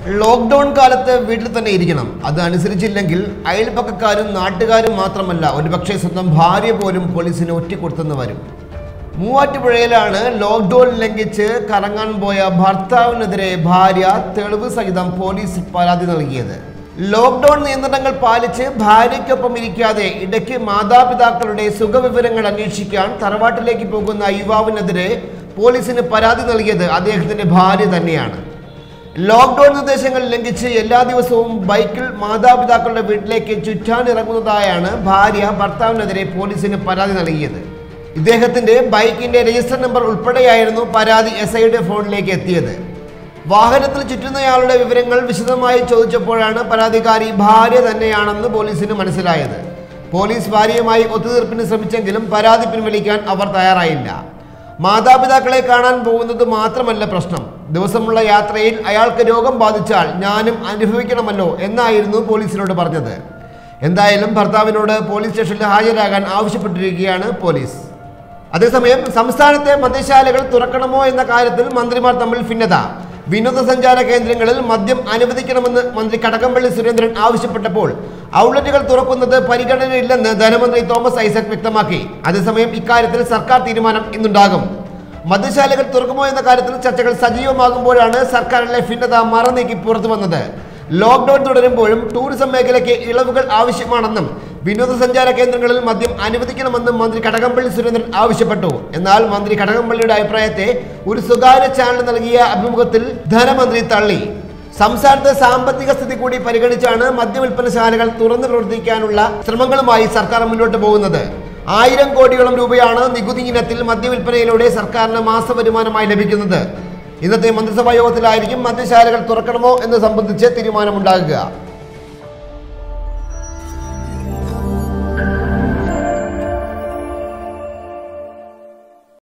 lockdown കാലത്ത് വീട്ടിൽ തന്നെ ഇരിക്കണം അത് അനുസരിച്ചില്ലെങ്കിൽ അയൽപക്കക്കാരും നാട്ടുകാരും മാത്രമല്ല ഒരുപക്ഷെ സ്വന്തം ഭാര്യ പോലും പോലീസിന് ഒറ്റിക്കൊടുത്തെന്ന് വരും മൂവാറ്റുപുഴയിലാണ് ലോക്ക്ഡൌൺ ലംഘിച്ച് കറങ്ങാൻ പോയ ഭർത്താവിനെതിരെ ഭാര്യ തെളിവ് സഹിതം പോലീസ് പരാതി നൽകിയത് ലോക്ക്ഡൌൺ നിയന്ത്രണങ്ങൾ പാലിച്ച് ഭാര്യയ്ക്കൊപ്പം ഇരിക്കാതെ ഇടയ്ക്ക് മാതാപിതാക്കളുടെ സുഖവിവരങ്ങൾ അന്വേഷിക്കാൻ തറവാട്ടിലേക്ക് പോകുന്ന യുവാവിനെതിരെ പോലീസിന് പരാതി നൽകിയത് അദ്ദേഹത്തിന്റെ ഭാര്യ തന്നെയാണ് ലോക്ക്ഡൌൺ നിർദ്ദേശങ്ങൾ ലംഘിച്ച് എല്ലാ ദിവസവും ബൈക്കിൽ മാതാപിതാക്കളുടെ വീട്ടിലേക്ക് ചുറ്റാനിറങ്ങുന്നതായാണ് ഭാര്യ ഭർത്താവിനെതിരെ പോലീസിന് പരാതി നൽകിയത് ഇദ്ദേഹത്തിന്റെ ബൈക്കിന്റെ രജിസ്റ്റർ നമ്പർ ഉൾപ്പെടെയായിരുന്നു പരാതി എസ് ഐയുടെ ഫോണിലേക്ക് എത്തിയത് വാഹനത്തിൽ ചുറ്റുന്നയാളുടെ വിവരങ്ങൾ വിശദമായി ചോദിച്ചപ്പോഴാണ് പരാതിക്കാരി ഭാര്യ തന്നെയാണെന്ന് പോലീസിന് മനസ്സിലായത് പോലീസ് ഭാര്യയുമായി ഒത്തുതീർപ്പിന് ശ്രമിച്ചെങ്കിലും പരാതി പിൻവലിക്കാൻ അവർ തയ്യാറായില്ല മാതാപിതാക്കളെ കാണാൻ പോകുന്നത് മാത്രമല്ല പ്രശ്നം ദിവസമുള്ള യാത്രയിൽ അയാൾക്ക് രോഗം ബാധിച്ചാൽ ഞാനും അനുഭവിക്കണമല്ലോ എന്നായിരുന്നു പോലീസിനോട് പറഞ്ഞത് എന്തായാലും ഭർത്താവിനോട് പോലീസ് സ്റ്റേഷനിൽ ഹാജരാകാൻ ആവശ്യപ്പെട്ടിരിക്കുകയാണ് പോലീസ് അതേസമയം സംസ്ഥാനത്തെ മദ്യശാലകൾ തുറക്കണമോ എന്ന കാര്യത്തിൽ മന്ത്രിമാർ തമ്മിൽ ഭിന്നത വിനോദസഞ്ചാര കേന്ദ്രങ്ങളിൽ മദ്യം അനുവദിക്കണമെന്ന് മന്ത്രി കടകംപള്ളി സുരേന്ദ്രൻ ആവശ്യപ്പെട്ടപ്പോൾ ഔട്ട്ലെറ്റുകൾ തുറക്കുന്നത് പരിഗണനയില്ലെന്ന് ധനമന്ത്രി തോമസ് ഐസക് വ്യക്തമാക്കി അതേസമയം ഇക്കാര്യത്തിൽ സർക്കാർ തീരുമാനം ഇന്നുണ്ടാകും മദ്യശാലകൾ തുറക്കുമോ എന്ന കാര്യത്തിൽ ചർച്ചകൾ സജീവമാകുമ്പോഴാണ് സർക്കാരിലെ ഭിന്നത മറനീക്കി പുറത്തു വന്നത് ലോക്ക്ഡൌൺ തുടരുമ്പോഴും ടൂറിസം മേഖലയ്ക്ക് ഇളവുകൾ ആവശ്യമാണെന്നും വിനോദസഞ്ചാര കേന്ദ്രങ്ങളിൽ മദ്യം അനുവദിക്കണമെന്നും മന്ത്രി കടകംപള്ളി സുരേന്ദ്രൻ ആവശ്യപ്പെട്ടു എന്നാൽ മന്ത്രി കടകംപള്ളിയുടെ അഭിപ്രായത്തെ ഒരു സ്വകാര്യ ചാനൽ നൽകിയ അഭിമുഖത്തിൽ ധനമന്ത്രി തള്ളി സംസ്ഥാനത്തെ സാമ്പത്തിക സ്ഥിതി കൂടി പരിഗണിച്ചാണ് മദ്യവിൽപ്പനശാലകൾ തുറന്നു പ്രവർത്തിക്കാനുള്ള ശ്രമങ്ങളുമായി സർക്കാർ മുന്നോട്ട് പോകുന്നത് ആയിരം കോടിയോളം രൂപയാണ് നികുതി ഇനത്തിൽ മദ്യവിൽപ്പനയിലൂടെ സർക്കാരിന് മാസവരുമാനമായി ലഭിക്കുന്നത് ഇന്നത്തെ മന്ത്രിസഭാ യോഗത്തിലായിരിക്കും മദ്യശാലകൾ തുറക്കണമോ എന്ന് സംബന്ധിച്ച് തീരുമാനമുണ്ടാകുക